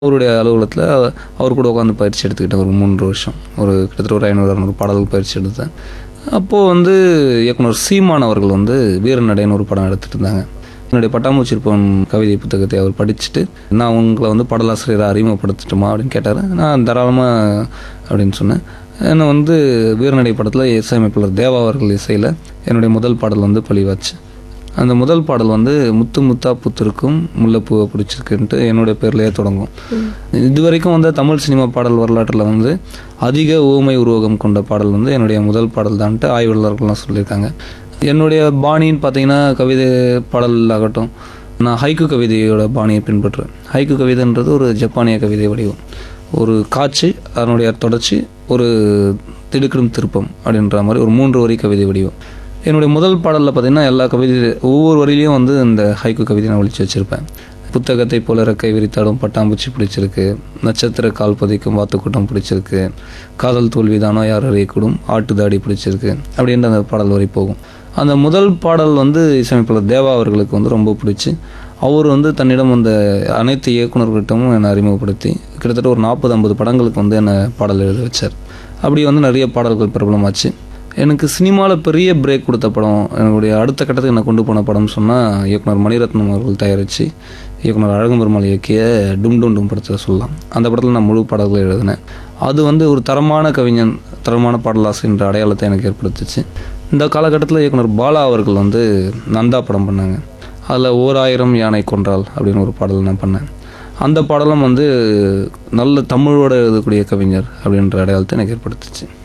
அவருடைய அலுவலகத்தில் அவர் கூட உட்காந்து பயிற்சி எடுத்துக்கிட்டேன் ஒரு மூன்று வருஷம் ஒரு கிட்டத்தட்ட ஒரு ஐநூறு அறநூறு பாடல்கள் பயிற்சி எடுத்தேன் அப்போது வந்து இயக்குனர் சீமான் அவர்கள் வந்து வீரநடைன்னு ஒரு படம் எடுத்துட்டு இருந்தாங்க என்னுடைய பட்டாம்பூச்சி இருப்பவன் கவிதை புத்தகத்தை அவர் படிச்சுட்டு நான் உங்களை வந்து பாடலாசிரியரை அறிமுகப்படுத்தட்டுமா அப்படின்னு கேட்டார் நான் தாராளமாக அப்படின்னு சொன்னேன் என்னை வந்து வீரநடை படத்தில் இசையமைப்பாளர் தேவா அவர்கள் இசையில் என்னுடைய முதல் பாடல் வந்து பழிவாச்சு அந்த முதல் பாடல் வந்து முத்து முத்தா புத்திருக்கும் முல்லைப்பூவை பிடிச்சிருக்குன்ட்டு என்னுடைய பேர்லேயே தொடங்கும் இது வரைக்கும் வந்து தமிழ் சினிமா பாடல் வரலாற்றில் வந்து அதிக ஊமை உருவகம் கொண்ட பாடல் வந்து என்னுடைய முதல் பாடல் தான்ட்டு ஆய்வாளர்கள்லாம் சொல்லியிருக்காங்க என்னுடைய பாணின்னு பார்த்தீங்கன்னா கவிதை பாடல் ஆகட்டும் நான் ஹைக்கு கவிதையோட பாணியை பின்பற்றுறேன் ஹைக்கு கவிதைன்றது ஒரு ஜப்பானிய கவிதை வடிவம் ஒரு காட்சி அதனுடைய தொடர்ச்சி ஒரு திடுக்கிடும் திருப்பம் அப்படின்ற மாதிரி ஒரு மூன்று வரி கவிதை வடிவம் என்னுடைய முதல் பாடலில் பார்த்தீங்கன்னா எல்லா கவிதை ஒவ்வொரு வரியிலையும் வந்து இந்த ஹைக்கு கவிதை நான் ஒழிச்சு வச்சுருப்பேன் புத்தகத்தை போல ரெக்கை விரித்தாடும் பட்டாம்பூச்சி பிடிச்சிருக்கு நட்சத்திர கால் பதிக்கும் வாத்துக்கூட்டம் பிடிச்சிருக்கு காதல் தோல்விதானோ யார் அறியக்கூடும் ஆட்டு தாடி பிடிச்சிருக்கு அப்படின்ற அந்த பாடல் வரி போகும் அந்த முதல் பாடல் வந்து இசையமைப்பாளர் தேவா அவர்களுக்கு வந்து ரொம்ப பிடிச்சி அவர் வந்து தன்னிடம் அந்த அனைத்து இயக்குநர்கிட்டமும் என்னை அறிமுகப்படுத்தி கிட்டத்தட்ட ஒரு நாற்பது ஐம்பது படங்களுக்கு வந்து என்னை பாடல் எழுத வச்சார் அப்படி வந்து நிறைய பாடல்கள் பிரபலமாச்சு எனக்கு சினிமாவில் பெரிய பிரேக் கொடுத்த படம் என்னுடைய அடுத்த கட்டத்துக்கு என்னை கொண்டு போன படம் சொன்னால் இயக்குனர் மணிரத்னம் அவர்கள் தயாரித்து இயக்குனர் அழகும் பெருமாள் இயக்கிய டும் டும் டும் படத்தை சொல்லலாம் அந்த படத்தில் நான் முழு பாடல்கள் எழுதினேன் அது வந்து ஒரு தரமான கவிஞன் தரமான பாடலாசிரியன்ற அடையாளத்தை எனக்கு ஏற்படுத்துச்சு இந்த காலகட்டத்தில் இயக்குனர் பாலா அவர்கள் வந்து நந்தா படம் பண்ணாங்க அதில் ஓர் ஆயிரம் யானை கொன்றால் அப்படின்னு ஒரு பாடல் நான் பண்ணேன் அந்த பாடலும் வந்து நல்ல தமிழோட எழுதக்கூடிய கவிஞர் அப்படின்ற அடையாளத்தை எனக்கு ஏற்படுத்துச்சு